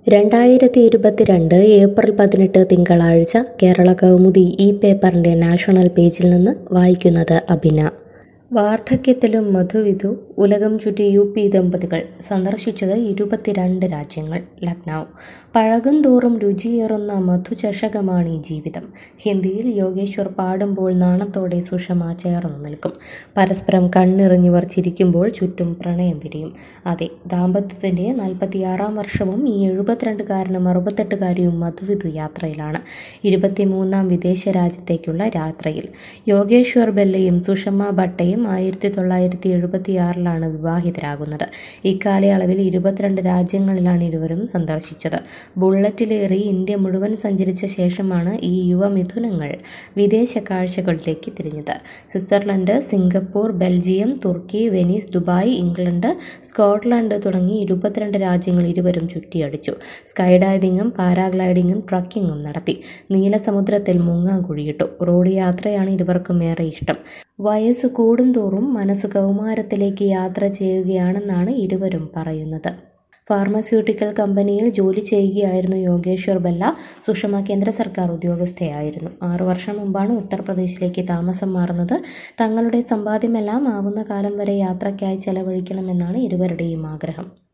രണ്ടായിരത്തി ഇരുപത്തിരണ്ട് ഏപ്രിൽ പതിനെട്ട് തിങ്കളാഴ്ച കേരള കൗമുദി ഈ പേപ്പറിൻ്റെ നാഷണൽ പേജിൽ നിന്ന് വായിക്കുന്നത് അഭിന വാർദ്ധക്യത്തിലും മധുവിധു ഉലകം ചുറ്റി യു പി ദമ്പതികൾ സന്ദർശിച്ചത് ഇരുപത്തിരണ്ട് രാജ്യങ്ങൾ ലക്നൗ പഴകും തോറും രുചിയേറുന്ന മധുചഷകമാണ് ഈ ജീവിതം ഹിന്ദിയിൽ യോഗേശ്വർ പാടുമ്പോൾ നാണത്തോടെ സുഷമ ചേർന്നു നിൽക്കും പരസ്പരം കണ്ണിറിഞ്ഞിവർ ചിരിക്കുമ്പോൾ ചുറ്റും പ്രണയം വിരിയും അതെ ദാമ്പത്യത്തിൻ്റെ നാൽപ്പത്തിയാറാം വർഷവും ഈ എഴുപത്തിരണ്ടുകാരനും അറുപത്തെട്ടുകാരിയും മധുവിധു യാത്രയിലാണ് ഇരുപത്തിമൂന്നാം വിദേശ രാജ്യത്തേക്കുള്ള യാത്രയിൽ യോഗേശ്വർ ബെല്ലയും സുഷമ ഭട്ടയും ആയിരത്തി തൊള്ളായിരത്തി എഴുപത്തിയാറിലാണ് വിവാഹിതരാകുന്നത് ഇക്കാലയളവിൽ ഇരുപത്തിരണ്ട് രാജ്യങ്ങളിലാണ് ഇരുവരും സന്ദർശിച്ചത് ബുള്ളറ്റിലേറി ഇന്ത്യ മുഴുവൻ സഞ്ചരിച്ച ശേഷമാണ് ഈ യുവമിഥുനങ്ങൾ വിദേശ കാഴ്ചകളിലേക്ക് തിരിഞ്ഞത് സ്വിറ്റ്സർലൻഡ് സിംഗപ്പൂർ ബെൽജിയം തുർക്കി വെനീസ് ദുബായ് ഇംഗ്ലണ്ട് സ്കോട്ട്ലൻഡ് തുടങ്ങി ഇരുപത്തിരണ്ട് രാജ്യങ്ങൾ ഇരുവരും ചുറ്റിയടിച്ചു സ്കൈ ഡൈവിങ്ങും പാരാഗ്ലൈഡിങ്ങും ട്രക്കിങ്ങും നടത്തി നീലസമുദ്രത്തിൽ മുങ്ങാൻ കുഴിയിട്ടു റോഡ് യാത്രയാണ് ഇരുവർക്കും ഏറെ ഇഷ്ടം വയസ്സ് കൂടുന്തോറും മനസ്സ് കൗമാരത്തിലേക്ക് യാത്ര ചെയ്യുകയാണെന്നാണ് ഇരുവരും പറയുന്നത് ഫാർമസ്യൂട്ടിക്കൽ കമ്പനിയിൽ ജോലി ചെയ്യുകയായിരുന്നു യോഗേശ്വർ ബെല്ല സുഷമ കേന്ദ്ര സർക്കാർ ഉദ്യോഗസ്ഥയായിരുന്നു ആറു വർഷം മുമ്പാണ് ഉത്തർപ്രദേശിലേക്ക് താമസം മാറുന്നത് തങ്ങളുടെ സമ്പാദ്യമെല്ലാം ആവുന്ന കാലം വരെ യാത്രയ്ക്കായി ചെലവഴിക്കണമെന്നാണ് ഇരുവരുടെയും ആഗ്രഹം